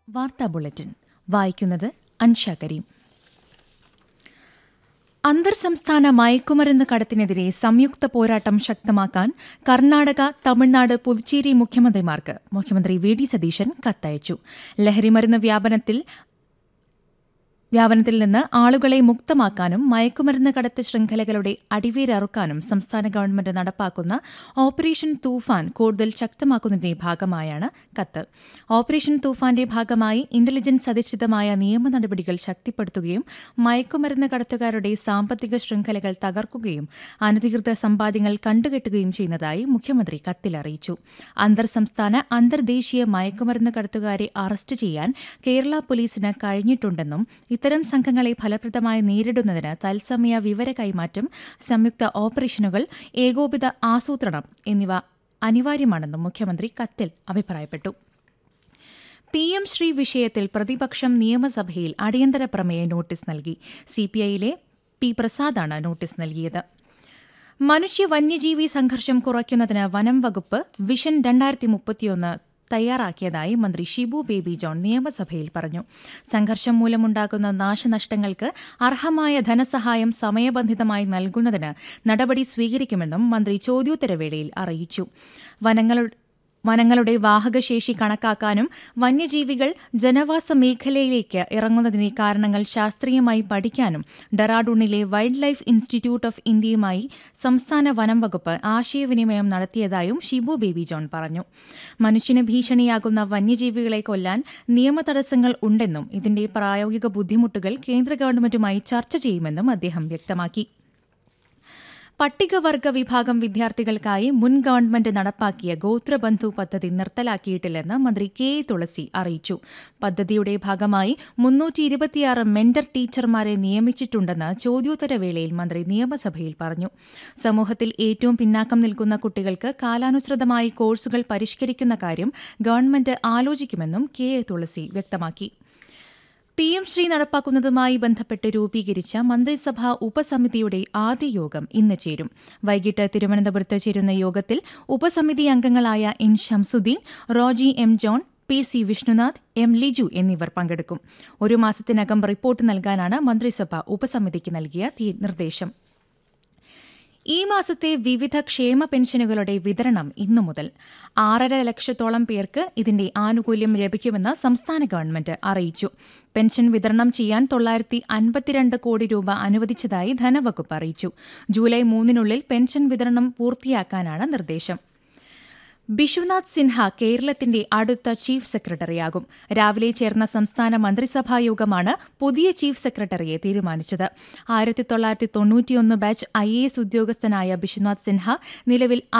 വാർത്താ ബുള്ളറ്റിൻ വായിക്കുന്നത് അൻഷ കരീം അന്തർ സംസ്ഥാന മയക്കുമരുന്ന് കടത്തിനെതിരെ സംയുക്ത പോരാട്ടം ശക്തമാക്കാൻ കർണാടക തമിഴ്നാട് പുതുച്ചേരി മുഖ്യമന്ത്രിമാർക്ക് മുഖ്യമന്ത്രി വി ഡി സതീശൻ കത്തയച്ചു ലഹരിമരുന്ന് വ്യാപനത്തിൽ വ്യാപനത്തിൽ നിന്ന് ആളുകളെ മുക്തമാക്കാനും മയക്കുമരുന്ന് കടത്ത് ശൃംഖലകളുടെ അടിവേരറുക്കാനും സംസ്ഥാന ഗവൺമെന്റ് നടപ്പാക്കുന്ന ഓപ്പറേഷൻ തൂഫാൻ കൂടുതൽ ശക്തമാക്കുന്നതിന്റെ ഭാഗമായാണ് കത്ത് ഓപ്പറേഷൻ തൂഫാന്റെ ഭാഗമായി ഇന്റലിജൻസ് അധിഷ്ഠിതമായ നിയമ നടപടികൾ ശക്തിപ്പെടുത്തുകയും മയക്കുമരുന്ന് കടത്തുകാരുടെ സാമ്പത്തിക ശൃംഖലകൾ തകർക്കുകയും അനധികൃത സമ്പാദ്യങ്ങൾ കണ്ടുകെട്ടുകയും ചെയ്യുന്നതായി മുഖ്യമന്ത്രി കത്തിൽ അറിയിച്ചു അന്തർ സംസ്ഥാന അന്തർദേശീയ മയക്കുമരുന്ന് കടത്തുകാരെ അറസ്റ്റ് ചെയ്യാൻ കേരള പോലീസിന് കഴിഞ്ഞിട്ടുണ്ടെന്നും ഇത്തരം സംഘങ്ങളെ ഫലപ്രദമായി നേരിടുന്നതിന് തത്സമയ വിവര കൈമാറ്റം സംയുക്ത ഓപ്പറേഷനുകൾ ഏകോപിത ആസൂത്രണം എന്നിവ അനിവാര്യമാണെന്നും മുഖ്യമന്ത്രി കത്തിൽ അഭിപ്രായപ്പെട്ടു പി എം ശ്രീ വിഷയത്തിൽ പ്രതിപക്ഷം നിയമസഭയിൽ അടിയന്തര പ്രമേയ നോട്ടീസ് നൽകി സിപിഐയിലെ പി പ്രസാദാണ് നോട്ടീസ് നൽകിയത് മനുഷ്യ വന്യജീവി സംഘർഷം കുറയ്ക്കുന്നതിന് വനം വകുപ്പ് വിഷൻ രണ്ടായിരത്തി മുപ്പത്തിയൊന്ന് തയ്യാറാക്കിയതായി മന്ത്രി ഷിബു ബേബി ജോൺ നിയമസഭയിൽ പറഞ്ഞു സംഘർഷം മൂലമുണ്ടാകുന്ന നാശനഷ്ടങ്ങൾക്ക് അർഹമായ ധനസഹായം സമയബന്ധിതമായി നൽകുന്നതിന് നടപടി സ്വീകരിക്കുമെന്നും മന്ത്രി ചോദ്യോത്തരവേളയിൽ അറിയിച്ചു വനങ്ങളുടെ വനങ്ങളുടെ വാഹകശേഷി കണക്കാക്കാനും വന്യജീവികൾ ജനവാസ മേഖലയിലേക്ക് ഇറങ്ങുന്നതിനെ കാരണങ്ങൾ ശാസ്ത്രീയമായി പഠിക്കാനും ഡെറാഡൂണിലെ വൈൽഡ് ലൈഫ് ഇൻസ്റ്റിറ്റ്യൂട്ട് ഓഫ് ഇന്ത്യയുമായി സംസ്ഥാന വനം വകുപ്പ് ആശയവിനിമയം നടത്തിയതായും ഷിബു ബേബി ജോൺ പറഞ്ഞു മനുഷ്യന് ഭീഷണിയാകുന്ന വന്യജീവികളെ കൊല്ലാൻ നിയമതടസ്സങ്ങൾ ഉണ്ടെന്നും ഇതിന്റെ പ്രായോഗിക ബുദ്ധിമുട്ടുകൾ കേന്ദ്ര ഗവൺമെന്റുമായി ചർച്ച ചെയ്യുമെന്നും അദ്ദേഹം വ്യക്തമാക്കി പട്ടികവർഗ വിഭാഗം വിദ്യാർത്ഥികൾക്കായി മുൻ ഗവൺമെന്റ് നടപ്പാക്കിയ ഗോത്രബന്ധു പദ്ധതി നിർത്തലാക്കിയിട്ടില്ലെന്ന് മന്ത്രി കെ എ തുളസി അറിയിച്ചു പദ്ധതിയുടെ ഭാഗമായി മുന്നൂറ്റി ഇരുപത്തിയാറ് മെന്റർ ടീച്ചർമാരെ നിയമിച്ചിട്ടുണ്ടെന്ന് ചോദ്യോത്തരവേളയിൽ മന്ത്രി നിയമസഭയിൽ പറഞ്ഞു സമൂഹത്തിൽ ഏറ്റവും പിന്നാക്കം നിൽക്കുന്ന കുട്ടികൾക്ക് കാലാനുസൃതമായി കോഴ്സുകൾ പരിഷ്കരിക്കുന്ന കാര്യം ഗവൺമെന്റ് ആലോചിക്കുമെന്നും കെ എ തുളസി വ്യക്തമാക്കി പി എം ശ്രീ നടപ്പാക്കുന്നതുമായി ബന്ധപ്പെട്ട് രൂപീകരിച്ച മന്ത്രിസഭാ ഉപസമിതിയുടെ ആദ്യ യോഗം ഇന്ന് ചേരും വൈകിട്ട് തിരുവനന്തപുരത്ത് ചേരുന്ന യോഗത്തിൽ ഉപസമിതി അംഗങ്ങളായ N Shamsuddin Roji M John P C Vishnunath M Liju എന്നിവർ പങ്കെടുക്കും ഒരു മാസത്തിനകം റിപ്പോർട്ട് നൽകാനാണ് മന്ത്രിസഭ ഉപസമിതിക്ക് നൽകിയ നിർദ്ദേശം ഈ മാസത്തെ വിവിധ ക്ഷേമ പെൻഷനുകളുടെ വിതരണം ഇന്നു മുതൽ ആറര ലക്ഷത്തോളം പേർക്ക് ഇതിന്റെ ആനുകൂല്യം ലഭിക്കുമെന്ന് സംസ്ഥാന ഗവൺമെന്റ് അറിയിച്ചു പെൻഷൻ വിതരണം ചെയ്യാൻ തൊള്ളായിരത്തി അൻപത്തിരണ്ട് കോടി രൂപ അനുവദിച്ചതായി ധനവകുപ്പ് അറിയിച്ചു ജൂലൈ മൂന്നിനുള്ളിൽ പെൻഷൻ വിതരണം പൂർത്തിയാക്കാനാണ് നിർദ്ദേശം ബിശ്വനാഥ് സിൻഹ കേരളത്തിന്റെ അടുത്ത ചീഫ് സെക്രട്ടറിയാകും രാവിലെ ചേർന്ന സംസ്ഥാന മന്ത്രിസഭാ യോഗമാണ് പുതിയ ചീഫ് സെക്രട്ടറിയെ തീരുമാനിച്ചത് ആയിരത്തി തൊള്ളായിരത്തി തൊണ്ണൂറ്റിയൊന്ന് ബാച്ച് ഐ എ എസ് ഉദ്യോഗസ്ഥനായ ബിശ്വനാഥ് സിൻഹ നിലവിൽ